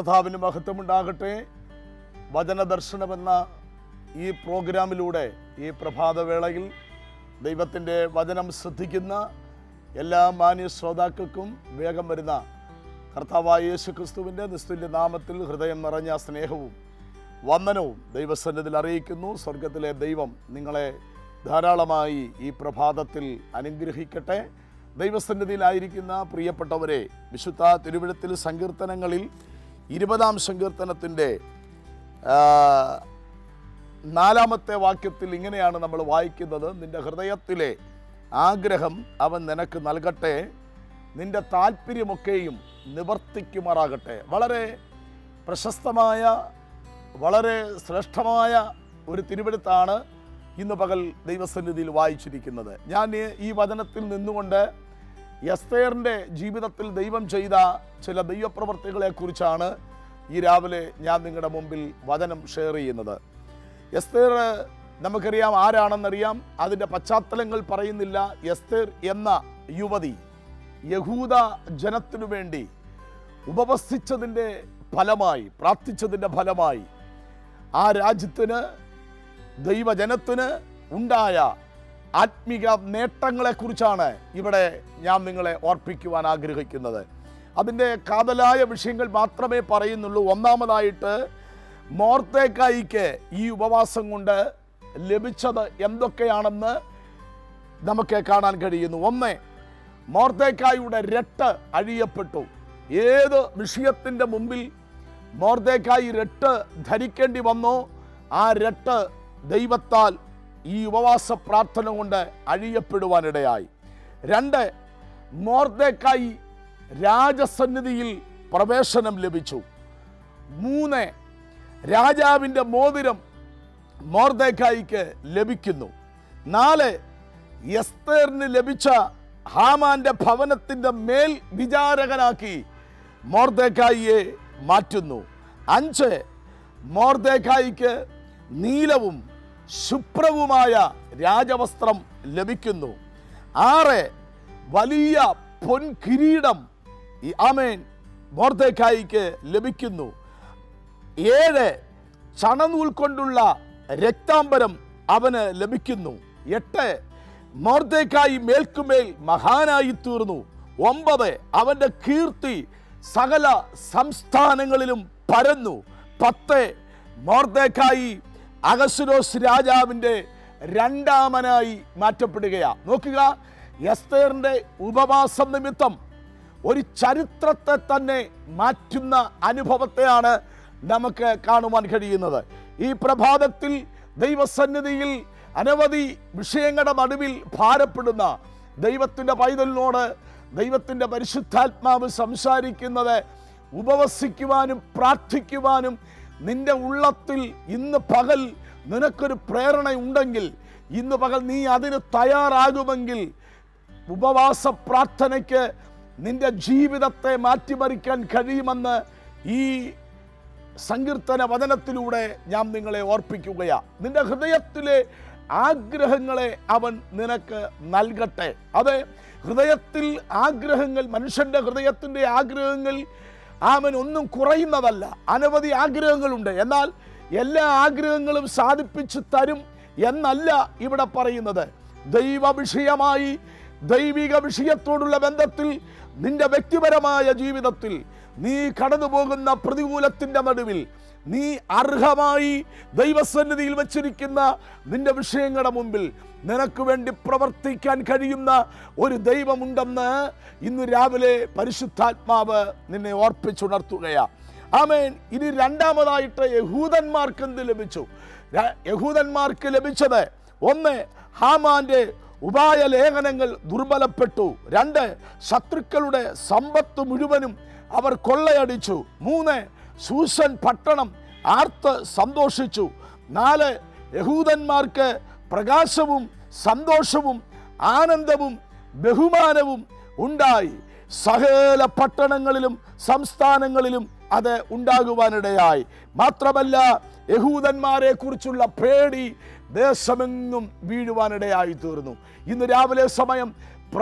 കർത്താവിന് മഹത്വമുണ്ടാകട്ടെ വചനദർശനമെന്ന ഈ പ്രോഗ്രാമിലൂടെ ഈ പ്രഭാതവേളയിൽ ദൈവത്തിൻ്റെ വചനം ശ്രദ്ധിക്കുന്ന എല്ലാ മാന്യ ശ്രോതാക്കൾക്കും വേഗം വരുന്ന കർത്താവായ യേശു ക്രിസ്തുവിൻ്റെ നിസ്തുല്യ നാമത്തിൽ ഹൃദയം നിറഞ്ഞ സ്നേഹവും വന്ദനവും ദൈവസന്നിധിയിൽ അറിയിക്കുന്നു സ്വർഗത്തിലെ ദൈവം നിങ്ങളെ ധാരാളമായി ഈ പ്രഭാതത്തിൽ അനുഗ്രഹിക്കട്ടെ ദൈവസന്നിധിയിലായിരിക്കുന്ന പ്രിയപ്പെട്ടവരെ വിശുദ്ധ തിരുവിഴത്തിൽ സങ്കീർത്തനങ്ങളിൽ ഇരുപതാം സങ്കീർത്തനത്തിൻ്റെ നാലാമത്തെ വാക്യത്തിൽ ഇങ്ങനെയാണ് നമ്മൾ വായിക്കുന്നത് നിന്റെ ഹൃദയത്തിലെ ആഗ്രഹം അവൻ നിനക്ക് നൽകട്ടെ നിന്റെ താല്പര്യമൊക്കെയും നിവർത്തിക്കുമാറാകട്ടെ വളരെ പ്രശസ്തമായ വളരെ ശ്രേഷ്ഠമായ ഒരു തിരുവെടുത്താണ് ഇന്ന് പകൽ ദൈവസന്നിധിയിൽ വായിച്ചിരിക്കുന്നത് ഞാൻ ഈ- ഈ വചനത്തിൽ നിന്നുകൊണ്ട് എസ്തേറിൻ്റെ ജീവിതത്തിൽ ദൈവം ചെയ്ത ചില ദൈവപ്രവർത്തികളെക്കുറിച്ചാണ് ഈ രാവിലെ ഞാൻ നിങ്ങളുടെ മുമ്പിൽ വചനം ഷെയർ ചെയ്യുന്നത് എസ്തേർ നമുക്കറിയാം ആരാണെന്നറിയാം അതിൻ്റെ പശ്ചാത്തലങ്ങൾ പറയുന്നില്ല എസ്തേർ എന്ന യുവതി യഹൂദ ജനത്തിനു വേണ്ടി ഉപവസിച്ചതിൻ്റെ ഫലമായി പ്രാർത്ഥിച്ചതിൻ്റെ ഫലമായി ആ രാജ്യത്തിന് ദൈവജനത്തിന് ഉണ്ടായ ആത്മിക നേട്ടങ്ങളെക്കുറിച്ചാണ് ഇവിടെ ഞാൻ നിങ്ങളെ ഓർപ്പിക്കുവാൻ ആഗ്രഹിക്കുന്നത് അതിൻ്റെ കാതലായ വിഷയങ്ങൾ മാത്രമേ പറയുന്നുള്ളൂ ഒന്നാമതായിട്ട് മോർത്തേക്കായിക്ക് ഈ ഉപവാസം കൊണ്ട് ലഭിച്ചത് എന്തൊക്കെയാണെന്ന് നമുക്ക് കാണാൻ കഴിയുന്നു ഒന്ന് മോർദേക്കായുടെ രട്ട് അഴിയപ്പെട്ടു ഏത് വിഷയത്തിൻ്റെ മുമ്പിൽ മോർദേക്കായി രട്ട് ധരിക്കേണ്ടി വന്നോ ആ രട്ട് ദൈവത്താൽ ഈ ഉപവാസ പ്രാർത്ഥന കൊണ്ട് അഴിയപ്പെടുവാനിടയായി രണ്ട് മോർദേക്കായി രാജസന്നിധിയിൽ പ്രവേശനം ലഭിച്ചു മൂന്ന് രാജാവിൻ്റെ മോതിരം മോർദേക്കായിക്ക് ലഭിക്കുന്നു നാല് എസ്തേറിന് ലഭിച്ച ഹാമാന്റെ ഭവനത്തിൻ്റെ മേൽ വിചാരകനാക്കി മോർദേക്കായിയെ മാറ്റുന്നു അഞ്ച് മോർദേക്കായിക്ക് നീലവും ശുഭ്രവുമായ രാജവസ്ത്രം ലഭിക്കുന്നു ആറ് വലിയ പൊൻകിരീടം ഈ ആമേൻ മോർദേക്കായിക്ക് ലഭിക്കുന്നു ഏഴ് ചണനൂൽ കൊണ്ടുള്ള രക്താംബരം അവന് ലഭിക്കുന്നു എട്ട് മോർദേക്കായി മേൽക്കുമേൽ മഹാനായി തീർന്നു ഒമ്പത് അവന്റെ കീർത്തി സകല സംസ്ഥാനങ്ങളിലും പരന്നു പത്ത് മോർദേക്കായി അഗസുരോസ് രാജാവിൻ്റെ രണ്ടാമനായി മാറ്റപ്പെടുകയാ നോക്കുക എസ്തേറിന്റെ ഉപവാസം നിമിത്തം ഒരു ചരിത്രത്തെ തന്നെ മാറ്റുന്ന അനുഭവത്തെയാണ് നമുക്ക് കാണുവാൻ കഴിയുന്നത് ഈ പ്രഭാതത്തിൽ ദൈവസന്നിധിയിൽ അനവധി വിഷയങ്ങളുടെ നടുവിൽ ഭാരപ്പെടുന്ന ദൈവത്തിൻ്റെ പൈതലിനോട് ദൈവത്തിൻ്റെ പരിശുദ്ധാത്മാവ് സംസാരിക്കുന്നത് ഉപവസിക്കുവാനും പ്രാർത്ഥിക്കുവാനും നിന്റെ ഉള്ളത്തിൽ ഇന്ന് പകൽ നിനക്കൊരു പ്രേരണയുണ്ടെങ്കിൽ ഇന്ന് പകൽ നീ അതിന് തയ്യാറാകുമെങ്കിൽ ഉപവാസ പ്രാർത്ഥനയ്ക്ക് നിന്റെ ജീവിതത്തെ മാറ്റിമറിക്കാൻ കഴിയുമെന്ന് ഈ സങ്കീർത്തന വചനത്തിലൂടെ ഞാൻ നിങ്ങളെ ഓർപ്പിക്കുകയാ നിന്റെ ഹൃദയത്തിലെ ആഗ്രഹങ്ങളെ അവൻ നിനക്ക് നൽകട്ടെ അതെ ഹൃദയത്തിൽ ആഗ്രഹങ്ങൾ മനുഷ്യന്റെ ഹൃദയത്തിൻ്റെ ആഗ്രഹങ്ങൾ അവൻ ഒന്നും കുറയുന്നതല്ല അനവധി ആഗ്രഹങ്ങളുണ്ട് എന്നാൽ എല്ലാ ആഗ്രഹങ്ങളും സാധിപ്പിച്ചു തരും എന്നല്ല ഇവിടെ പറയുന്നത് ദൈവ വിഷയമായി ദൈവിക വിഷയത്തോടുള്ള ബന്ധത്തിൽ നിന്റെ വ്യക്തിപരമായ ജീവിതത്തിൽ നീ കടന്നു പോകുന്ന പ്രതികൂലത്തിൻ്റെ നടുവിൽ നീ അർഹമായി ദൈവസന്നിധിയിൽ വച്ചിരിക്കുന്ന നിന്റെ വിഷയങ്ങളുടെ മുമ്പിൽ നിനക്ക് വേണ്ടി പ്രവർത്തിക്കാൻ കഴിയുന്ന ഒരു ദൈവമുണ്ടെന്ന് ഇന്ന് രാവിലെ പരിശുദ്ധാത്മാവ് നിന്നെ ഓർപ്പിച്ചുണർത്തുകയാ ആമേൻ ഇനി രണ്ടാമതായിട്ട് യഹൂദന്മാർക്ക് എന്ത് ലഭിച്ചു ര- യഹൂദന്മാർക്ക് ലഭിച്ചത് ഒന്ന് ഹാമാന്റെ ഉപായ ലേഖനങ്ങൾ ദുർബലപ്പെട്ടു രണ്ട് ശത്രുക്കളുടെ സമ്പത്ത് മുഴുവനും അവർ കൊള്ളയടിച്ചു മൂന്ന് സൂസൻ പട്ടണം ആർത്ത് സന്തോഷിച്ചു നാല് യഹൂദന്മാർക്ക് പ്രകാശവും സന്തോഷവും ആനന്ദവും ബഹുമാനവും ഉണ്ടായി സകല പട്ടണങ്ങളിലും സംസ്ഥാനങ്ങളിലും അത് ഉണ്ടാകുവാനിടയായി മാത്രമല്ല യഹൂദന്മാരെ കുറിച്ചുള്ള പേടി ദേശമെങ്ങും വീഴുവാനിടയായി തീർന്നു ഇന്ന് രാവിലെ സമയം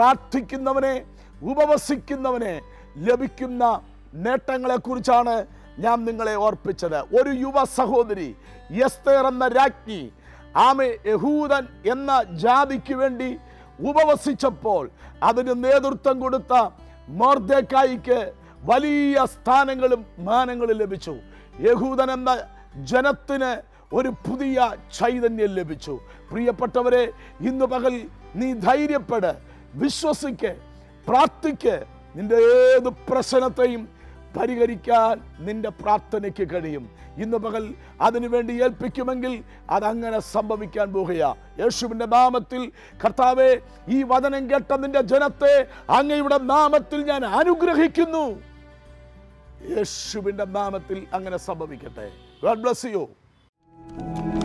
പ്രാർത്ഥിക്കുന്നവനെ ഉപവസിക്കുന്നവനെ ലഭിക്കുന്ന നേട്ടങ്ങളെക്കുറിച്ചാണ് ഞാൻ നിങ്ങളെ ഓർപ്പിച്ചത് ഒരു യുവ സഹോദരി എസ്തേർ എന്ന രാജ്ഞി ആമെ യഹൂദൻ എന്ന ജാതിക്ക് വേണ്ടി ഉപവസിച്ചപ്പോൾ അതിന് നേതൃത്വം കൊടുത്ത മോർദേക്കായിക്ക് വലിയ സ്ഥാനങ്ങളും മാനങ്ങളും ലഭിച്ചു യഹൂദൻ എന്ന ജനത്തിന് ഒരു പുതിയ ചൈതന്യം ലഭിച്ചു പ്രിയപ്പെട്ടവരെ ഇന്ന് പകൽ നീ ധൈര്യപ്പെട് വിശ്വസിക്ക് പ്രാർത്ഥിക്ക് നിന്റെ ഏത് പ്രശ്നത്തെയും പരിഹരിക്കാൻ നിന്റെ പ്രാർത്ഥനയ്ക്ക് കഴിയും ഇന്ന് പകൽ അതിനുവേണ്ടി ഏൽപ്പിക്കുമെങ്കിൽ അതങ്ങനെ സംഭവിക്കാൻ പോകുകയാ യേശുവിൻ്റെ നാമത്തിൽ കർത്താവെ ഈ വചനം കേട്ട നിന്റെ ജനത്തെ അങ്ങയുടെ നാമത്തിൽ ഞാൻ അനുഗ്രഹിക്കുന്നു യേശുവിൻ്റെ നാമത്തിൽ അങ്ങനെ സംഭവിക്കട്ടെ ഗോഡ് ബ്ലസ് യു